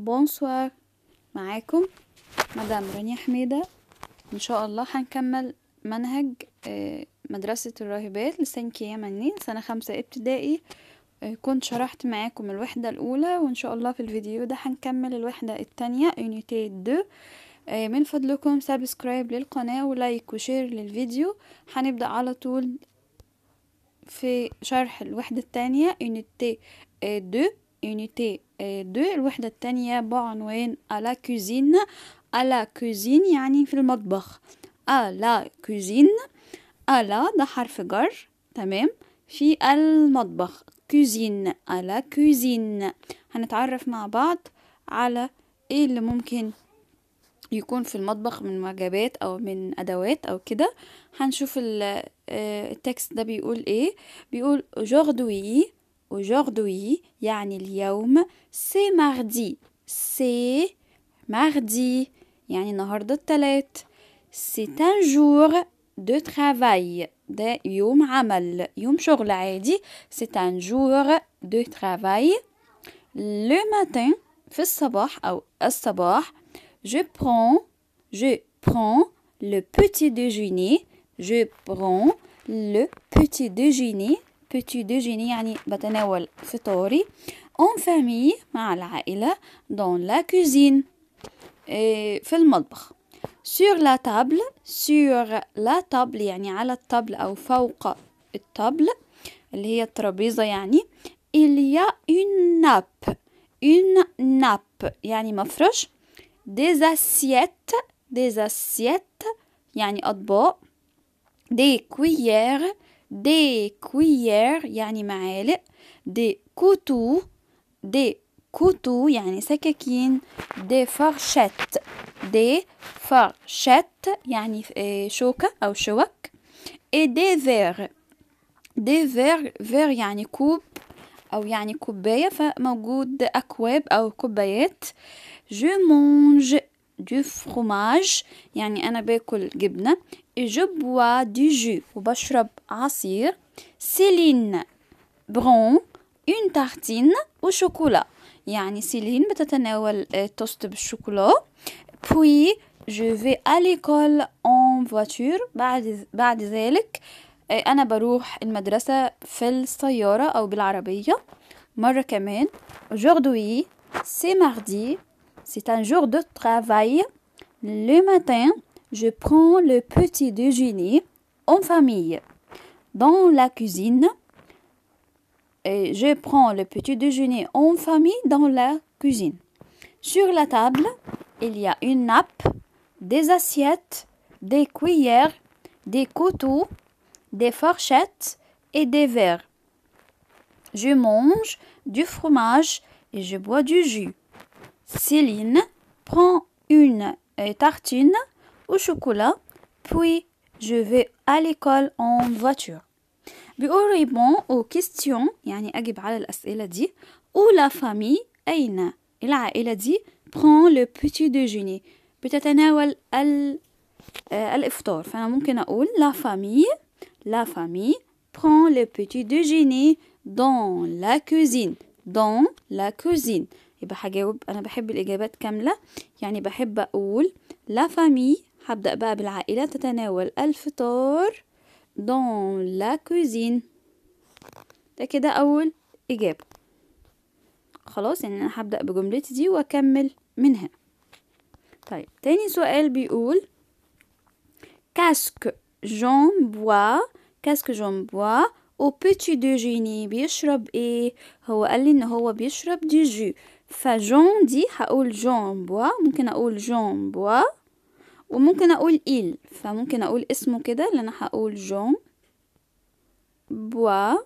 بونسوار معاكم مدام رانيا حميدة إن شاء الله هنكمل منهج آه، مدرسة الراهبات لسانكي يمني سنة خمسة ابتدائي آه، كنت شرحت معاكم الوحدة الأولى وإن شاء الله في الفيديو ده هنكمل الوحدة التانية يونيتي دو آه، من فضلكم سبسكرايب للقناة ولايك وشير للفيديو هنبدأ على طول في شرح الوحدة التانية يونيتي دو يونيتي دو الوحدة التانية بعنوان على كوزين على كوزين يعني في المطبخ على كوزين على ده حرف جر تمام في المطبخ كوزين على كوزين هنتعرف مع بعض على ايه اللي ممكن يكون في المطبخ من وجبات او من ادوات او كده هنشوف ال- آه، التكست ده بيقول ايه بيقول aujourd'hui aujourd'hui يعني اليوم سي ماردي سي ماردي يعني النهاردة التلات c'est un jour de travail ده يوم عمل يوم شغل عادي c'est un jour de travail le matin في الصباح أو الصباح je prends je prends le petit déjeuner je prends le petit déjeuner petit déjeuner يعني بتناول فطوري en famille مع العائلة dans la cuisine إيه، في المطبخ sur la table sur la table يعني على الطبل أو فوق الطبل اللي هي الترابيزة يعني il y a une nappe une nappe يعني مفرش des assiettes des assiettes يعني أطباق des cuillères des cuillères يعني معالق des couteaux des couteaux يعني سكاكين des fourchettes des fourchettes يعني آه، شوكة أو شوك et des verres des verres verres يعني كوب أو يعني كوباية فموجود أكواب أو كوبايات je mange du fromage يعني أنا باكل جبنة et je bois du jus وبشرب عصير سيلين برون une tartine وشوكولا يعني سيلين بتتناول آه، توست بالشوكولا puis je vais à l'école en voiture بعد بعد ذلك آه، أنا بروح المدرسة في السيارة أو بالعربية مرة كمان aujourd'hui c'est mardi c'est un jour de travail le matin je prends le petit déjeuner en famille dans la cuisine et je prends le petit déjeuner en famille dans la cuisine. Sur la table, il y a une nappe, des assiettes, des cuillères, des couteaux, des fourchettes et des verres. Je mange du fromage et je bois du jus. Céline prend une euh, tartine au chocolat, puis je vais à l'école en voiture. بيقول ريبون aux questions يعني أجب على الأسئلة دي où la famille أين العائلة دي prend le petit déjeuner بتتناول ال آه، الإفطار فأنا ممكن أقول la famille la famille prend le petit déjeuner dans la cuisine dans la cuisine يبقى هجاوب أنا بحب الإجابات كاملة يعني بحب أقول la famille هبدأ بقى بالعائلة تتناول الفطار dans la cuisine ده كده أول إجابة خلاص يعني أنا هبدأ بجملتي دي وأكمل من هنا طيب تاني سؤال بيقول كاسك جون بوا كاسك جون بوا au petit déjeuner بيشرب ايه هو قال لي ان هو بيشرب دي جو فجون دي هقول جون بوا ممكن اقول جون بوا وممكن اقول إل فممكن اقول اسمه كده اللي انا هقول جون بوا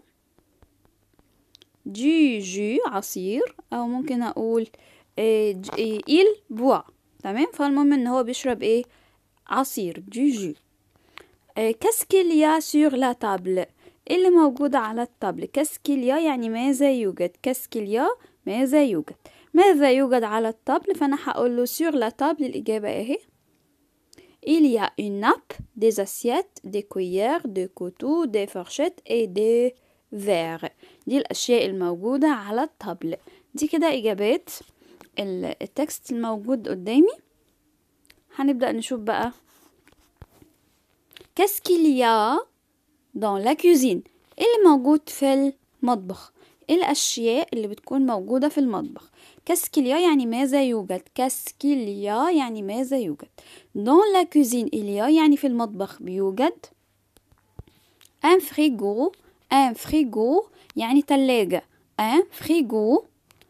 دي جو عصير او ممكن اقول إيه ج- إيه إل بوا تمام فالمهم ان هو بيشرب ايه عصير دي جو كاسكيليا سور لا تابل اللي موجود على الطابل كاسكيليا يعني ماذا يوجد كاسكيليا ماذا يوجد ماذا يوجد على الطابل فانا هقول له سور لا تابل الاجابه اهي Il y a une nappe, des assiettes, des cuillères, des couteaux, des fourchettes et des verres. دي الأشياء الموجودة على الطبل. دي كده إجابات التكست الموجود قدامي هنبدأ نشوف بقى Qu'est-ce qu'il y a dans la cuisine إيه اللي موجود في المطبخ إيه الأشياء اللي بتكون موجودة في المطبخ كاسكيليا يعني ماذا يوجد كاسكيليا يعني ماذا يوجد dans la cuisine il y a يعني في المطبخ بيوجد un frigo un frigo يعني تلاجة un frigo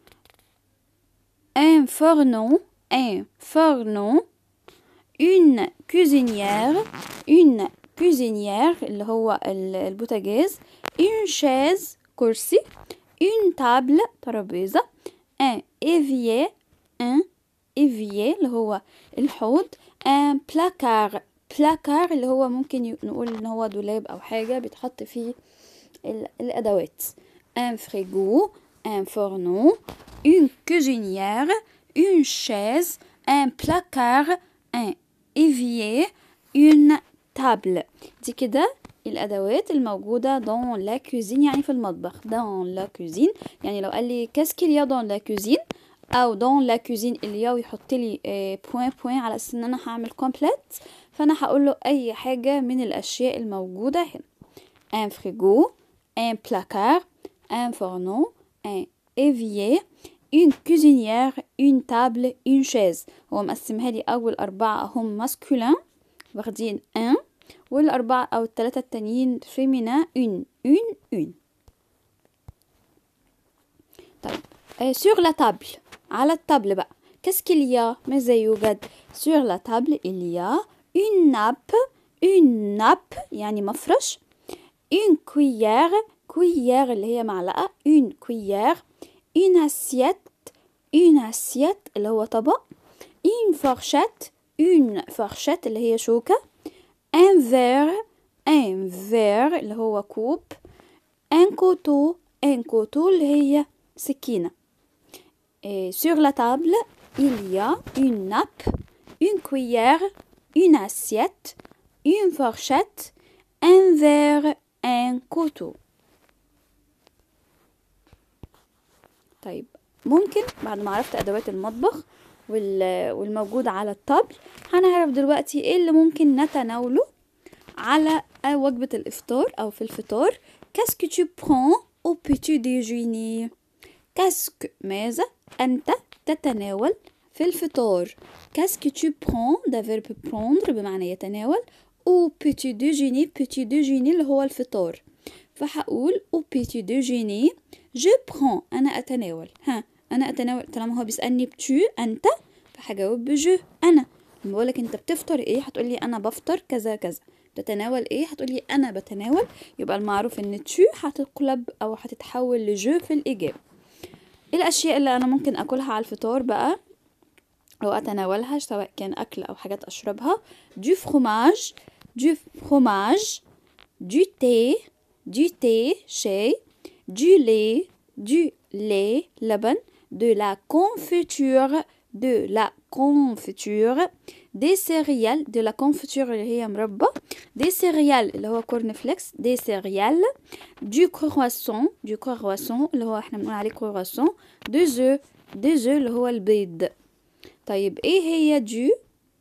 un fourneau un fourneau une cuisinière une cuisinière اللي هو البوتاجاز une chaise كرسي une table ترابيزة un évier un évier اللي هو الحوض un placard placard اللي هو ممكن نقول ان هو دولاب او حاجة بيتحط فيه الادوات un frigo un fourneau une cuisinière une chaise un placard un évier une table دي كده الأدوات الموجودة dans la cuisine يعني في المطبخ dans la cuisine يعني لو قال لي qu'est-ce qu'il y a dans la cuisine أو dans la cuisine اللي يا ويحط لي بوين بوين على أساس إن أنا هعمل complete فأنا هقول له أي حاجة من الأشياء الموجودة هنا un frigo un placard un fourneau un évier une cuisinière une table une chaise هو مقسمها لي أول أربعة هم masculin واخدين un والأربعة أو التلاتة التانيين féminin une une une طيب euh, sur la table على التابل بقى qu'est-ce qu'il y a ماذا يوجد sur la table il y a une nappe une nappe يعني مفرش une cuillère cuillère اللي هي معلقة une cuillère une assiette une assiette اللي هو طبق une fourchette une fourchette اللي هي شوكة un verre un verre اللي هو كوب un couteau un couteau اللي هي سكينة Et sur la table, il y a une nappe, une cuillère, une assiette, une fourchette, un verre, un couteau. طيب ممكن بعد ما عرفت أدوات المطبخ والموجود على الطبل هنعرف دلوقتي ايه اللي ممكن نتناوله على وجبة الإفطار أو في الفطار Qu'est-ce que tu prends au petit déjeuner كاسك ماذا أنت تتناول في الفطار كاسك tu prends ده verb prendre بمعنى يتناول au petit déjeuner petit déjeuner اللي هو الفطار فهقول au petit déjeuner je prends أنا أتناول ها أنا أتناول طالما هو بيسألني بتو أنت فهجاوب بجو أنا لما بقولك أنت بتفطر إيه هتقولي أنا بفطر كذا كذا بتتناول ايه هتقولي انا بتناول يبقى المعروف ان تو هتقلب او هتتحول لجو في الاجابه الاشياء اللي انا ممكن اكلها على الفطار بقى او اتناولها سواء كان اكل او حاجات اشربها دو فروماج دو فروماج دو تي دو تي شاي دو لي دو لي لبن de la confiture de la confiture des céréales de la confiture اللي هي مربى des céréales اللي هو كورن فليكس des céréales du croissant du croissant اللي هو احنا بنقول عليه croissant des œufs des œufs اللي هو البيض طيب ايه هي دو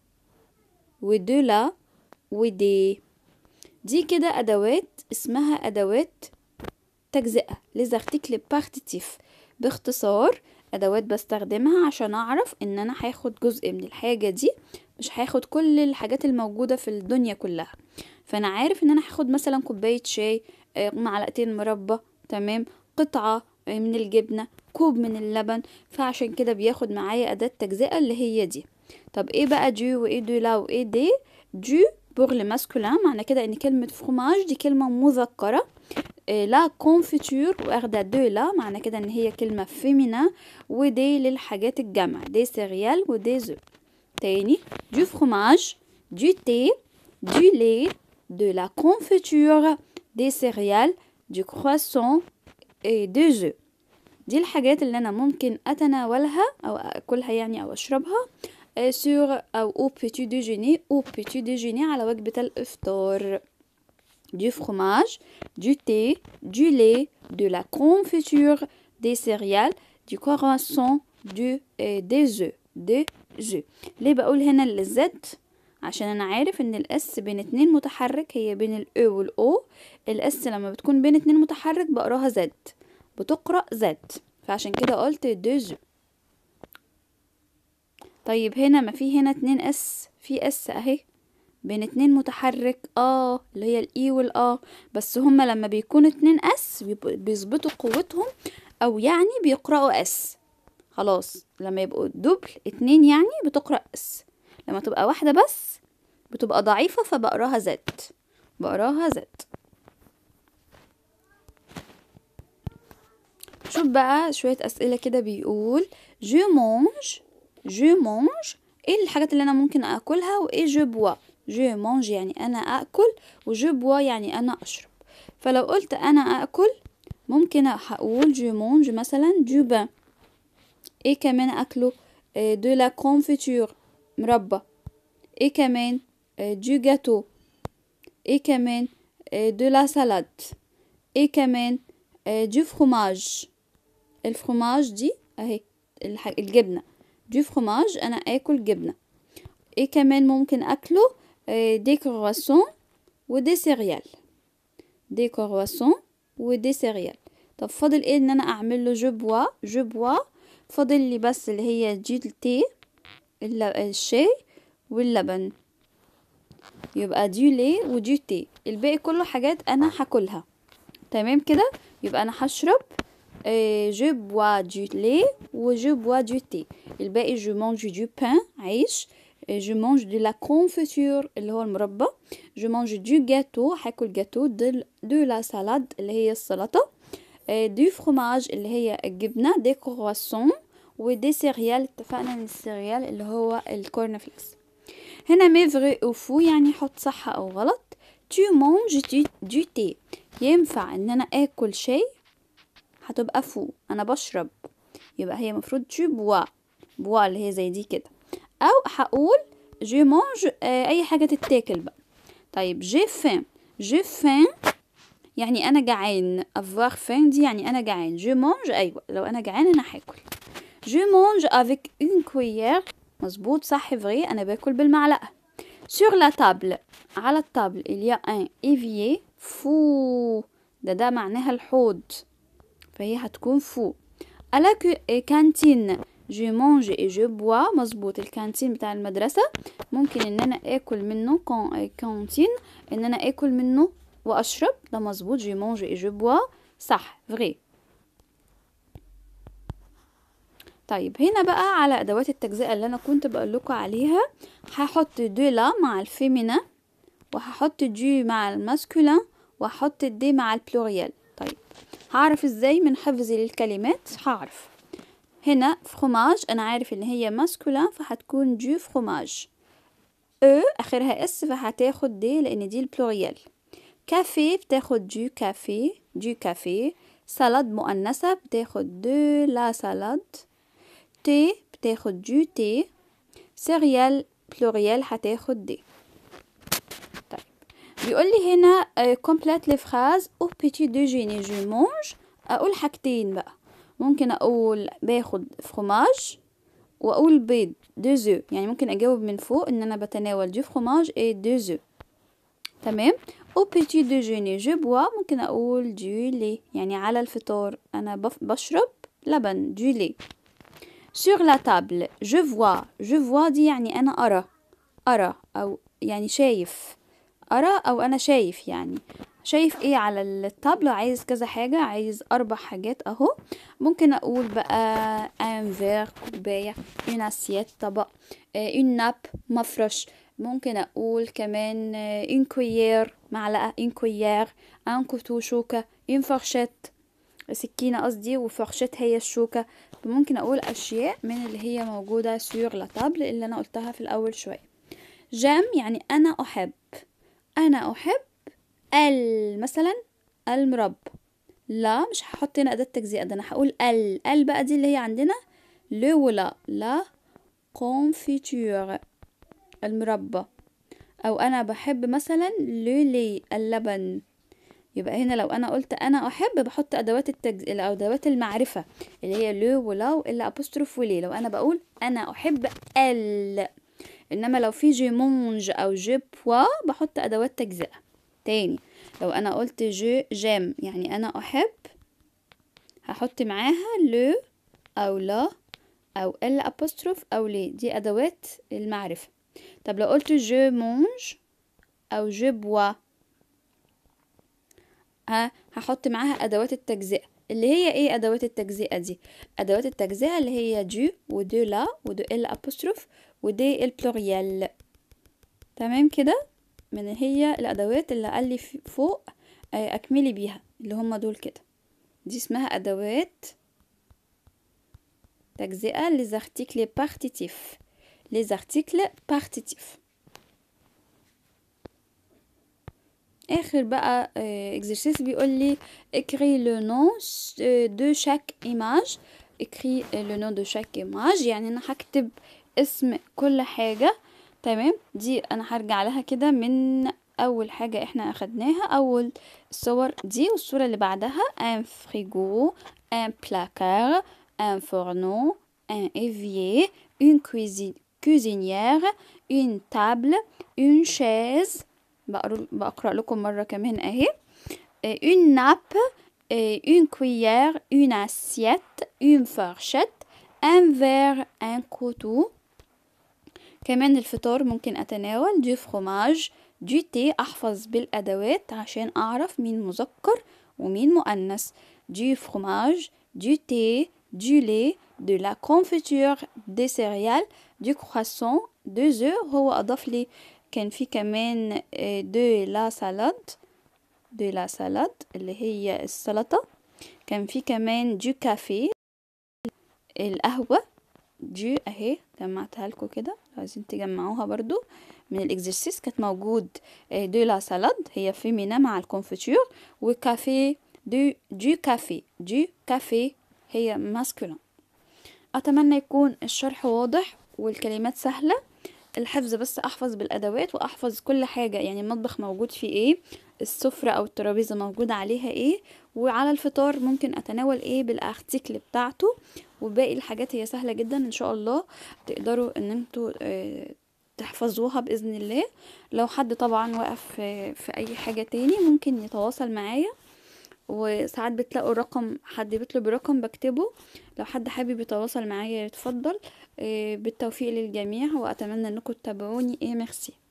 ودو لا ودي دي كده ادوات اسمها ادوات تجزئة les articles partitifs باختصار ادوات بستخدمها عشان اعرف ان انا هاخد جزء من الحاجة دي مش هاخد كل الحاجات الموجودة في الدنيا كلها فانا عارف ان انا هاخد مثلا كوباية شاي معلقتين مربى تمام قطعة من الجبنة كوب من اللبن فعشان كده بياخد معايا أداة تجزئة اللي هي دي طب ايه بقى دو وايه دو لا وايه دي دو بور لماسكولين معنى كده ان كلمة فروماج دي كلمة مذكرة لا كونفيتور واخدة دو لا معنى كده ان هي كلمة فيمينا ودي للحاجات الجمع دي سيريال ودي زو تاني دو فروماج دو تي دو لي de la confiture des céréales du croissant et des œufs دي الحاجات اللي انا ممكن اتناولها او اكلها يعني او اشربها sur او au petit déjeuner au petit déjeuner على وجبة الافطار du fromage du thé du lait de la confiture des céréales du croissant du آه، des œufs des œufs ليه بقول هنا الزد عشان انا عارف ان الاس بين اتنين متحرك هي بين الاو والاو الاس لما بتكون بين اتنين متحرك بقراها زد بتقرأ زد فعشان كده قلت deux œufs طيب هنا ما في هنا اتنين اس في اس اهي بين اتنين متحرك اه اللي هي الاي والاه بس هما لما بيكون اتنين اس بيبقوا- بيظبطوا قوتهم او يعني بيقرأوا اس خلاص لما يبقوا دبل اتنين يعني بتقرأ اس لما تبقى واحدة بس بتبقى ضعيفة فبقراها زد بقراها زد شوف بقى شوية أسئلة كده بيقول je mange je mange ايه الحاجات اللي انا ممكن اكلها وايه je bois je mange يعني انا اكل و je bois يعني انا اشرب فلو قلت انا اكل ممكن هقول je mange مثلا du pain ايه كمان اكله آه، de la confiture مربى ايه كمان آه، du gâteau ايه كمان آه، de la salade ايه كمان آه، du fromage الفرomاج دي اهي الح- الجبنة دي فرomاج انا اكل جبنة ايه كمان ممكن اكله آه، دي كرواسون ودي سيريال دي كرواسون ودي سيريال طب فاضل ايه ان انا اعمل له جو بوا جو بوا فاضل لي بس اللي هي جي التي الل- الشاي واللبن يبقى دي لي ودي تي الباقي كله حاجات انا هاكلها تمام كده يبقى انا هشرب آه، je bois du lait و je bois du thé الباقي je mange du pain عيش آه، je mange de la confiture اللي هو المربى je mange du gâteau هاكل جاتو de, de la salade اللي هي السلطة آه، du fromage اللي هي الجبنة des croissants و des céréales اتفقنا ان السيريال اللي هو الكورن فليكس هنا مي فري او فو يعني حط صح او غلط tu manges du, du thé ينفع ان انا اكل شاي هتبقى فو انا بشرب يبقى هي مفروض tu bois bois اللي هي زي دي كده او هقول je mange آه اي حاجة تتاكل بقى طيب j'ai faim j'ai faim يعني انا جعان avoir faim دي يعني انا جعان je mange ايوه لو انا جعان انا هاكل je mange avec une cuillère مظبوط صح فري انا باكل بالمعلقة sur la table على الطابل il y a un évier fou ده ده معناها الحوض فهي هتكون فو à la cu- cantine je mange et je bois مظبوط الكانتين بتاع المدرسة ممكن ان انا اكل منه كان- كانتين ان انا اكل منه واشرب ده مظبوط je mange et je bois صح فري طيب هنا بقى على ادوات التجزئة اللي انا كنت بقول لكم عليها هحط دو لا مع الفيمينا وهحط دو مع الماسكولين وهحط دي مع البلوريال طيب هعرف ازاي من حفظي للكلمات هعرف هنا فروماج انا عارف ان هي ماسكولين فهتكون دو فروماج او اخرها اس فهتاخد دي لان دي البلوريال كافي بتاخد دو كافي دو كافي سالاد مؤنثة بتاخد دو لا سالاد تي بتاخد دو تي سيريال بلوريال هتاخد دي طيب بيقول لي هنا كومبليت لي فراز او بيتي ديجيني جو مونج اقول حاجتين بقى ممكن اقول باخد فروماج واقول بيض دو زو يعني ممكن اجاوب من فوق ان انا بتناول دو فروماج اي دو زو تمام او بيتي ديجيني جو بوا ممكن اقول دو لي يعني على الفطار انا بف- بشرب لبن دو لي sur la table je vois je vois دي يعني أنا أرى أرى أو يعني شايف أرى أو أنا شايف يعني شايف ايه على الطابلة عايز كذا حاجة عايز أربع حاجات أهو ممكن أقول بقى un verre كوباية une assiette طبق آه، une nappe مفرش ممكن أقول كمان آه، une cuillère معلقة une cuillère un couteau شوكة une fourchette سكينة قصدي وفرشة هي الشوكة ممكن أقول أشياء من اللي هي موجودة سور لا تابل اللي أنا قلتها في الأول شوية جام يعني أنا أحب أنا أحب ال مثلا المربى لا مش هحط هنا أداة تجزئة ده أنا هقول ال ال بقى دي اللي هي عندنا لو ولا لا كونفيتور المربى أو أنا بحب مثلا لو لي اللبن يبقى هنا لو انا قلت انا احب بحط ادوات التجز... الادوات المعرفه اللي هي لو ولا والا ابوستروف ولي لو انا بقول انا احب ال انما لو في جي مونج او جو بوا بحط ادوات تجزئه تاني لو انا قلت جو جيم يعني انا احب هحط معاها لو او لا او ال ابوستروف او لي دي ادوات المعرفه طب لو قلت جو مونج او جو بوا ها هحط معاها ادوات التجزئه اللي هي ايه ادوات التجزئه دي ادوات التجزئه اللي هي دو ودو لا ودو ال ابوستروف ودي البلوريال تمام كده من هي الادوات اللي قال لي فوق اكملي بيها اللي هم دول كده دي اسمها ادوات تجزئه les articles partitifs les articles partitifs اخر بقى اكزرسيس بيقول لي écris le nom de chaque image écris le nom de chaque image يعني انا هكتب اسم كل حاجة تمام دي انا هرجع لها كده من اول حاجة احنا اخدناها اول الصور دي والصورة اللي بعدها un frigo un placard un fourneau un évier une cuisine cuisinière une table une chaise بقرأ لكم مرة كمان اهي une nappe une cuillère une assiette une fourchette un verre un couteau كمان الفطار ممكن أتناول دو فروماج دو تي أحفظ بالأدوات عشان أعرف مين مذكر ومين مؤنث دو فروماج دو تي du lait de la confiture des céréales du croissant deux œufs هو أضاف لي كان في كمان دو لا سالاد دو لا سالاد اللي هي السلطة كان في كمان دو كافي القهوة دو اهي جمعتها لكم كده عايزين تجمعوها برضو من الاكزرسيس كانت موجود دو لا سالاد هي فيمينا مع الكونفيتور وكافي دو دو كافي دو كافي هي ماسكولين اتمنى يكون الشرح واضح والكلمات سهله الحفظ بس احفظ بالادوات واحفظ كل حاجه يعني المطبخ موجود فيه ايه السفرة او الترابيزه موجود عليها ايه وعلى الفطار ممكن اتناول ايه بالارتيكل بتاعته وباقي الحاجات هي سهله جدا ان شاء الله تقدروا ان انتوا اه تحفظوها باذن الله لو حد طبعا واقف في اي حاجه تاني ممكن يتواصل معايا وساعات بتلاقوا رقم حد بيطلب رقم بكتبه لو حد حابب يتواصل معايا يتفضل بالتوفيق للجميع واتمنى انكم تتابعوني ايه ميرسي